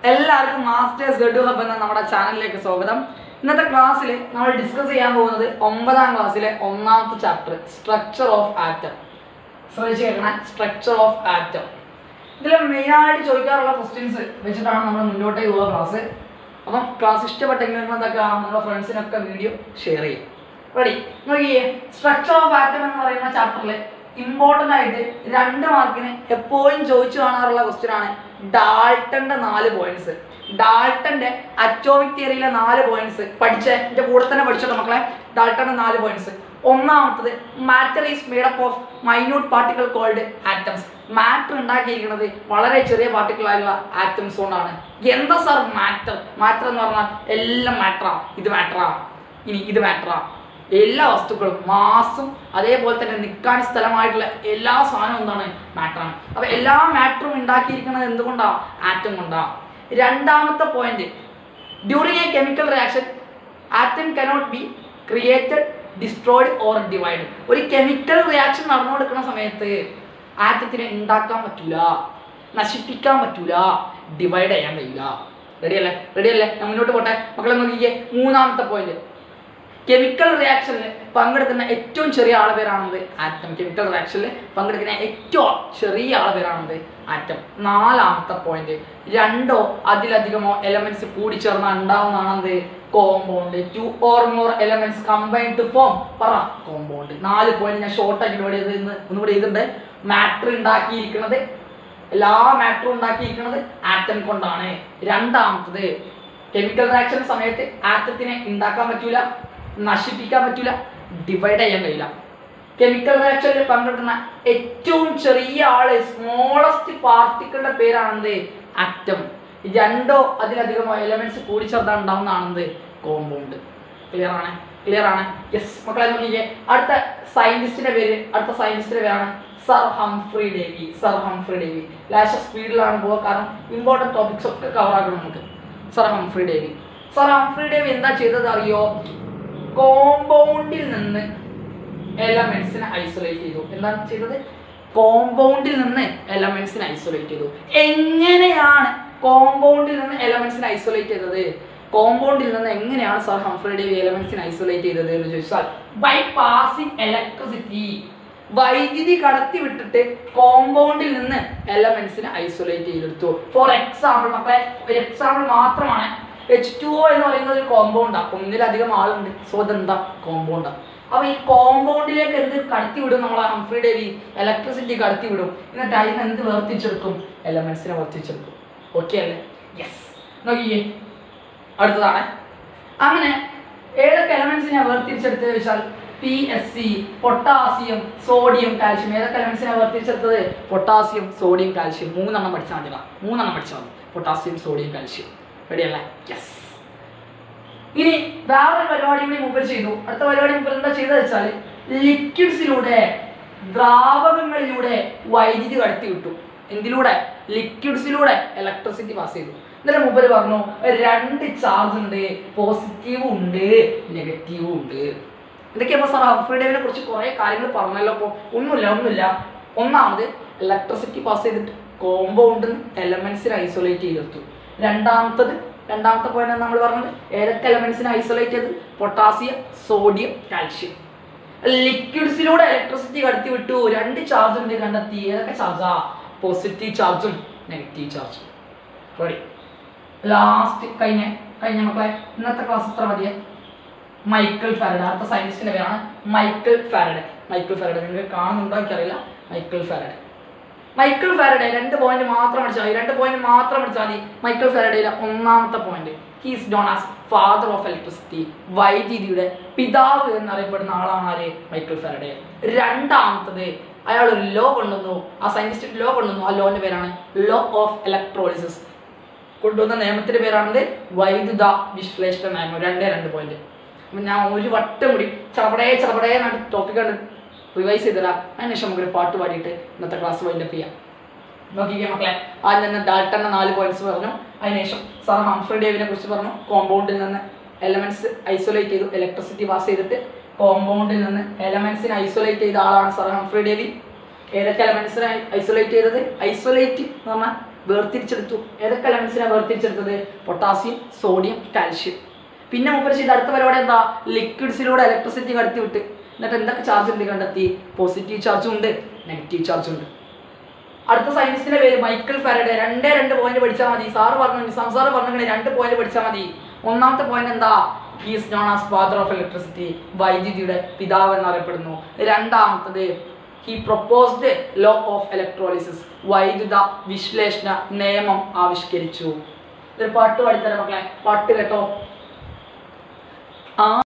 എല്ലാവർക്കും മാസ്റ്റേഴ്സ് ഗഡു ഹബ് എന്ന നമ്മുടെ ചാനലിലേക്ക് സ്വാഗതം ഇന്നത്തെ ക്ലാസ്സിൽ നമ്മൾ ഡിസ്കസ് ചെയ്യാൻ പോകുന്നത് ഒമ്പതാം ക്ലാസ്സിലെ ഒന്നാമത്തെ ചാപ്റ്റർ സ്ട്രക്ചർ ഓഫ് ആറ്റം ശ്രദ്ധിച്ച് കേൾക്കണം സ്ട്രക്ചർ ഓഫ് ആറ്റം ഇതിൽ മെയിനായിട്ട് ചോദിക്കാറുള്ള ക്വസ്റ്റ്യൻസ് വെച്ചിട്ടാണ് നമ്മൾ മുന്നോട്ടേക്ക് പോകുക ക്ലാസ് അപ്പം ക്ലാസ് ഇഷ്ടപ്പെട്ടെങ്കിൽ നിങ്ങൾ എന്തൊക്കെ നിങ്ങളുടെ ഫ്രണ്ട്സിനൊക്കെ വീഡിയോ ഷെയർ ചെയ്യും റെഡി നോക്കിയേ സ്ട്രക്ചർ ഓഫ് ആറ്റം എന്ന് പറയുന്ന ചാപ്റ്ററിൽ ഇമ്പോർട്ടൻ്റ് ആയിട്ട് രണ്ട് മാർക്കിന് എപ്പോഴും ചോദിച്ചു കാണാറുള്ള ക്വസ്റ്റ്യൻ ആണ് ഡാൾട്ടന്റെ നാല് പോയിന്റ്സ് ഡാൾട്ടന്റെ അറ്റോമിക് തിയറിയിലെ നാല് പോയിന്റ്സ് പഠിച്ച എൻ്റെ കൂടെ തന്നെ പഠിച്ചോട്ടോ മക്കളെ ഡാൾട്ടന്റെ നാല് പോയിന്റ്സ് ഒന്നാമത്തത് matter is made up of minute particle called atoms matter ഉണ്ടാക്കിയിരിക്കുന്നത് വളരെ ചെറിയ പാർട്ടിക്കിൾ ആയിട്ടുള്ള ആറ്റംസ് കൊണ്ടാണ് എന്താ സാർ മാറ്റർ മാറ്റർ എന്ന് പറഞ്ഞാൽ എല്ലാം മാറ്ററാ ഇത് മാറ്ററാ ഇനി ഇത് മാറ്ററാ എല്ലാ വസ്തുക്കളും മാസും അതേപോലെ തന്നെ നിൽക്കാൻ സ്ഥലമായിട്ടുള്ള എല്ലാ സാധനവും എന്താണ് മാറ്ററാണ് അപ്പൊ എല്ലാ മാറ്ററും ഉണ്ടാക്കിയിരിക്കുന്നത് എന്തുകൊണ്ടാണ് ആറ്റം കൊണ്ടാണ് രണ്ടാമത്തെ point during a chemical reaction atom cannot be created destroyed or divide ഒരു കെമിക്കൽ റിയാക്ഷൻ നടന്നുകൊടുക്കുന്ന സമയത്ത് ആറ്റത്തിനെ ഉണ്ടാക്കാൻ പറ്റൂല നശിപ്പിക്കാൻ പറ്റൂല ഡിവൈഡ് ചെയ്യാൻ കഴിയില്ല റെഡി അല്ലേ റെഡി അല്ലേ ഞാൻ മുന്നോട്ട് പോട്ടെ മക്കളെ നോക്കിക്കേ മൂന്നാമത്തെ പോയിന്റ് കെമിക്കൽ റിയാക്ഷനിൽ പങ്കെടുക്കുന്ന ഏറ്റവും ചെറിയ ആളെ പേരാണത് ആറ്റം കെമിക്കൽ റിയാക്ഷനിൽ പങ്കെടുക്കുന്ന ഏറ്റവും ചെറിയ ആളെ പേരാണത് ആറ്റം നാലാമത്തെ പോയിന്റ് രണ്ടോ അതിലധികമോ എലമെന്റ്സ് കൂടിച്ചേർന്ന് ഉണ്ടാവുന്നതാണത് compound two or more elements combine to form പറ കോമ്പൗണ്ട് നാല് പോയിന്റ് ഞാൻ ഷോർട്ട് ആക്കി ഇവിടെ ചെയ്ത് ഒന്നുകൂടെ ചെയ്തിട്ടുണ്ട് മാറ്റർ ഉണ്ടാക്കിയിരിക്കുന്നത് എല്ലാ മാറ്ററും ഉണ്ടാക്കിയിരിക്കുന്നത് ആറ്റം കൊണ്ടാണ് രണ്ടാമത്തത് കെമിക്കൽ റിയാക്ഷൻ സമയത്ത് ആറ്റത്തിനെ ഉണ്ടാക്കാൻ പറ്റൂല നശിപ്പിക്കാൻ പറ്റൂല ഡിവൈഡ് ചെയ്യാൻ കഴിയില്ല കെമിക്കൽ റിയാക്ഷനിൽ പങ്കെടുക്കുന്ന ഏറ്റവും ചെറിയ ആള് സ്മോളസ്റ്റ് പാർട്ടിക്കിളുടെ പേരാണെന്ത് ആറ്റം രണ്ടോ അതിലധികമോ എലമെന്റ്സ് കൂടിച്ചേർത്താൻ ഉണ്ടാവുന്നതാണെന്ത് കോമ്പൗണ്ട് ക്ലിയർ ആണ് ക്ലിയർ ആണ് യെസ് മക്കളെ നോക്കിക്കേ അടുത്ത സയന്റിസ്റ്റിന്റെ പേര് അടുത്ത സയന്റിസ്റ്റിന്റെ പേരാണ് sir Humphry Davy sir Humphry Davy ലാശ സ്പീഡിലാണ് പോവുക കാരണം ഇമ്പോർട്ടൻറ്റ് ടോപ്പിക്സ് ഒക്കെ കവർ ആക്കണം നമുക്ക് sir Humphry Davy sir Humphry Davy എന്താ ചെയ്തത് അറിയോ കോമ്പൗണ്ടിൽ നിന്ന് എലമെന്റ്സിനെ ഐസൊലേറ്റ് ചെയ്തു എന്താണ് ചെയ്തത് കോമ്പൗണ്ടിൽ നിന്ന് എലമെന്റ്സിനെ ഐസൊലേറ്റ് ചെയ്തു എങ്ങനെയാണ് കോമ്പൗണ്ടിൽ നിന്ന് എലമെന്റ്സിനെ ഐസൊലേറ്റ് ചെയ്തത് കോമ്പൗണ്ടിൽ നിന്ന് എങ്ങനെയാണ് സർ ഹംഫ്രി ഡേവി എലമെന്റ്സിനെ ഐസൊലേറ്റ് ചെയ്തത് എന്ന് ചോദിച്ചാൽ ബൈ പാസിംഗ് ഇലക്ട്രിസിറ്റി വൈദ്യുതി കടത്തി വിട്ടിട്ട് കോമ്പൗണ്ടിൽ നിന്ന് എലമെന്റ്സിനെ ഐസൊലേറ്റ് ചെയ്തെടുത്തു ഫോർ എക്സാമ്പിൾ മക്കളെ ഒരു എക്സാമ്പിൾ മാത്രമാണ് എച്ച് ടു ഒ എന്ന് പറയുന്നത് ഒരു കോമ്പൗണ്ടാണ് ഒന്നിലധികം ആളുണ്ട് സോ ഇതെന്താ കോമ്പൗണ്ടാണ് അപ്പൊ ഈ കോമ്പൗണ്ടിലേക്ക് എന്ത് കടത്തി വിടും നമ്മളെ ഹംഫ്രി ഡേവി ഇലക്ട്രിസിറ്റി കടത്തി വിടും എന്നിട്ട് അതിന് എന്ത് വേർതിരിച്ചെടുക്കും എലമെന്റ്സിനെ വേർതിരിച്ചെടുക്കും ഓക്കെ അല്ലേ യെസ് നോക്കിയേ അടുത്തതാണ് അങ്ങനെ ഏതൊക്കെ എലമെന്റ്സിനെ വേർതിരിച്ചെടുത്തത് വെച്ചാൽ P S C potassium sodium calcium ഏതൊക്കെ എലമെന്റ്സിനെ വേർതിരിച്ചെടുത്തത് പൊട്ടാസ്യം സോഡിയം കാൽഷ്യം മൂന്നെണ്ണം പഠിച്ചാൽ മതി മൂന്നെണ്ണം പഠിച്ചാൽ മതി പൊട്ടാസ്യം സോഡിയം കാൽഷ്യം റെഡി അല്ലേ യെസ് ഇനി വേറൊരു പരിപാടി കൂടി മുമ്പ് ചെയ്തു അടുത്ത പരിപാടി മുമ്പ് എന്താ ചെയ്തത് വെച്ചാൽ ലിക്വിഡ്സിലൂടെ ദ്രാവകങ്ങളിലൂടെ വൈദ്യുതി കടത്തി വിട്ടു എന്തിലൂടെ ലിക്വിഡ്സിലൂടെ ഇലക്ട്രിസിറ്റി പാസ് ചെയ്തു എന്നിട്ട് മുമ്പ് പറഞ്ഞു രണ്ട് ചാർജ് ഉണ്ട് പോസിറ്റീവും ഉണ്ട് നെഗറ്റീവും ഉണ്ട് ഇതൊക്കെയപ്പോൾ സാർ ഹംഫ്രീഡേവിനെ കുറിച്ച് കുറേ കാര്യങ്ങൾ പറഞ്ഞല്ലോ അപ്പോൾ ഒന്നുമില്ല ഒന്നുമില്ല ഒന്നാമത് ഇലക്ട്രിസിറ്റി പാസ് ചെയ്തിട്ട് കോമ്പൗണ്ടിൽ നിന്ന് എലമെന്റ്സിനെ ഐസൊലേറ്റ് ചെയ്തെടുത്തു രണ്ടാമത്തത് രണ്ടാമത്തെ പോയിന്റ് നമ്മൾ പറഞ്ഞത് ഏതൊക്കെ എലമെന്റ്സിനെ ഐസൊലേറ്റ് ചെയ്ത് പൊട്ടാസ്യം സോഡിയം കാൽഷ്യം ലിക്വിഡ്സിലൂടെ ഇലക്ട്രിസിറ്റി കടത്തി വിട്ടു രണ്ട് ചാർജ് ഉണ്ട് കണ്ടെത്തി ഏതൊക്കെ ചാർജാ പോസിറ്റീവ് ചാർജും നെഗറ്റീവ് ചാർജും റെഡി ലാസ്റ്റ് കഴിഞ്ഞ കഴിഞ്ഞ മക്കളെ ഇന്നത്തെ ക്ലാസ് എത്ര മതിയെ മൈക്കിൾ ഫാരഡ് അടുത്ത സയൻസിന്റെ പേരാണ് മൈക്കിൾ ഫാരഡ് മൈക്കിൾ ഫാരഡ് നിങ്ങൾക്ക് കാണുന്നുണ്ടോ എനിക്കറിയില്ല മൈക്കിൾ ഫാരഡ് മൈക്കിൾ ഫാരഡെ രണ്ട് പോയിന്റ് മാത്രം അടിച്ചാൽ മതി രണ്ട് പോയിന്റ് മാത്രം അടിച്ചാൽ മതി മൈക്കിൾ ഫാരഡയിലെ ഒന്നാമത്തെ point he's known as father of electricity വൈദ്യുതിയുടെ പിതാവ് എന്നറിയപ്പെടുന്ന ആളാണ് ആര് മൈക്കിൾ ഫാരഡെ രണ്ടാമത്തത് അയാൾ ഒരു ലോ കൊണ്ടുവന്നു ആ സയന്റിസ്റ്റ് ലോ കൊണ്ടുവന്നു ആ ലോന്റെ പേരാണ് ലോ ഓഫ് ഇലക്ട്രോളിസിസ് കൊണ്ടുവന്ന നിയമത്തിന്റെ പേരാണത് വൈദ്യുത വിശ്ലേഷണ നിയമം രണ്ടേ രണ്ട് പോയിന്റ് അപ്പം ഞാൻ ഒരു വട്ടം കൂടി ചടപടേ ചടപടേ എന്നാണ് ടോപ്പിക് കണ്ട് റിവൈസ് ചെയ്തരാം അതിനുശേഷം നമുക്കൊരു പാട്ട് പാടിയിട്ട് ഇന്നത്തെ ക്ലാസ് വൈൻഡപ്പ് ചെയ്യാം നോക്കിക്കേ മക്കളെ ആദ്യം തന്നെ ഡാൽട്ടന്റെ നാല് പോയിന്റ്സ് പറഞ്ഞു അതിനുശേഷം സാർ ഹംഫ്രി ഡേവിനെ കുറിച്ച് പറഞ്ഞു കോമ്പൗണ്ടിൽ നിന്ന് എലമെന്റ്സ് ഐസൊലേറ്റ് ചെയ്തു ഇലക്ട്രിസിറ്റി പാസ് ചെയ്തിട്ട് കോമ്പൗണ്ടിൽ നിന്ന് എലമെന്റ്സിനെ ഐസൊലേറ്റ് ചെയ്ത ആളാണ് സാർ ഹംഫ്രി ഡേവി ഏതൊക്കെ എലമെന്റ്സിനെ ഐസൊലേറ്റ് ചെയ്തത് ഐസൊലേറ്റ് എന്ന് പറഞ്ഞാൽ വേർതിരിച്ചെടുത്തു ഏതൊക്കെ എലമെന്റ്സിനെ വേർതിരിച്ചെടുത്തത് പൊട്ടാസ്യം സോഡിയം കാൽഷ്യം പിന്നെ മൂപ്പര് ചെയ്ത അടുത്ത പരിപാടി എന്താ ലിക്വിഡ്സിലൂടെ ഇലക്ട്രിസിറ്റി കടത്തി വിട്ട് എന്നിട്ട് എന്തൊക്കെ ചാർജ് ഉണ്ട് കണ്ടെത്തി പോസിറ്റീവ് ചാർജും ഉണ്ട് നെഗറ്റീവ് ചാർജും ഉണ്ട് അടുത്ത സയൻസിന്റെ പേര് മൈക്കിൾ ഫാരഡെ രണ്ടേ രണ്ട് പോയിന്റ് പഠിച്ചാൽ മതി സാറ് പറഞ്ഞു നിസാം സാറ് പറഞ്ഞു രണ്ട് പോയിന്റ് പഠിച്ചാൽ മതി ഒന്നാമത്തെ പോയിന്റ് എന്താ he's known as father of electricity വൈദ്യുതിയുടെ പിതാവ് എന്നറിയപ്പെടുന്നു രണ്ടാമത്തത് he proposed law of electrolysis വൈദ്യുത വിശ്ലേഷണ നിയമം ആവിഷ്കരിച്ചു ഒരു പാട്ട് പാടിത്തരാം മക്കളെ പാട്ട് കേട്ടോ ആ